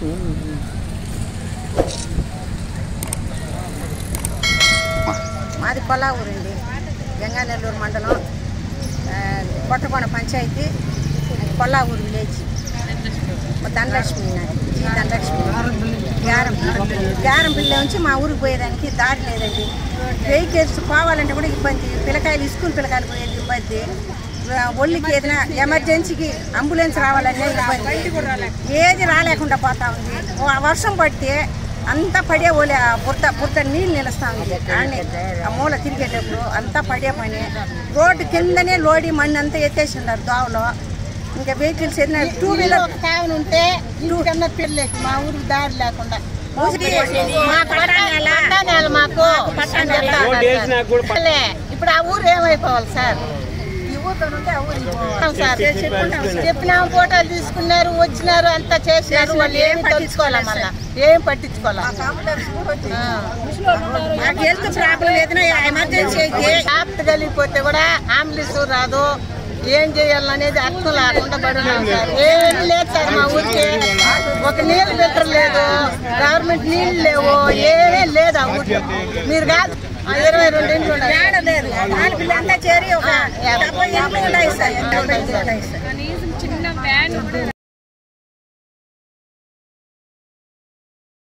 మాది కొల్లావూరండి గంగానెల్లూరు మండలం ఆ, కొట్టకొండ పంచాయతీ కొల్లావూరు విలేజ్ మా ధనలక్ష్మి నాది జీ ధనలక్ష్మి గ్యారం గ్యారంపల్లి నుంచి మా ఊరికి పోయేదానికి దారి లేదండి వెహికల్స్ పోవాలంటే కూడా ఇబ్బంది పిల్లకాయలు స్కూల్ పిల్లకాయలు పోయేది ఇబ్బంది ఆ, ఒళ్ళుకి ఏదైనా ఎమర్జెన్సీకి అంబులెన్స్ రావాలనే ఇబ్బంది ఏది రాలేకుండా పోతా ఉంది ఓ వర్షం పడితే అంతా పడే ఓలే ఆ బురద బురద నీళ్ళు నిలుస్తా ఉంది ఆడనే ఆ మూల తిరిగేటప్పుడు అంతా పడే పని రోడ్డు కిందనే లోడి మಣ್ಣి అంతా ఎత్తేసి ఉన్నారు దోవలో ఇంకా వెహికల్స్ ఏదైనా టూ వీలర్ ఒక తావన ఉంటే ఇంటికన్నా పిల్లలేసి మా ఊరికి దారి లేకుండా మా పట్టాణాల పట్టానేల మాకు పట్టాణాల. చెప్తా ఉన్నారు సార్. లే, ఇప్పుడు ఆ ఊరు ఏమైపోవాలి సార్ ఈ ఊర్లో నుండి ఆ ఊరికి పోవాలి. అవును సార్ చెప్పుకుంటాం సార్. చెప్పినాము ఫోటోలు తీసుకున్నారు వచ్చినారు అంతా చేసినారు వాళ్ళు ఏం పట్టించుకోవాలా మళ్ళా ఏం పట్టించుకోవాలా ఆ. నాకు హెల్త్ ప్రాబ్లం ఏదైనా ఎమర్జెన్సీ అయితే షాప్ కలిగిపోతే కూడా అంబులెన్స్ రాదు ఏం చేయాలనేది అర్థం లేకుండా పడున్నాం సార్ ఏమీ లేదు సార్ మా ఊరికి ఒక నీళ్ళు ఫిల్టర్ లేదు గవర్నమెంట్ నీళ్ళు లేవు ఏమీ లేదు ఆ ఊరికి మీరు కాదు ఆ ఇరవై రెండు ఇంట్లు ఉన్నాయి ఏడ లేదు ఆడపిల్ల అంతా చేరి ఒక ఆ, యాభై. డెబ్బై ఇండ్లు ఉన్నాయి సార్ డెబ్బై ఇండ్లు ఉన్నాయి సార్ కనీసం చిన్న వ్యాన్ కూడా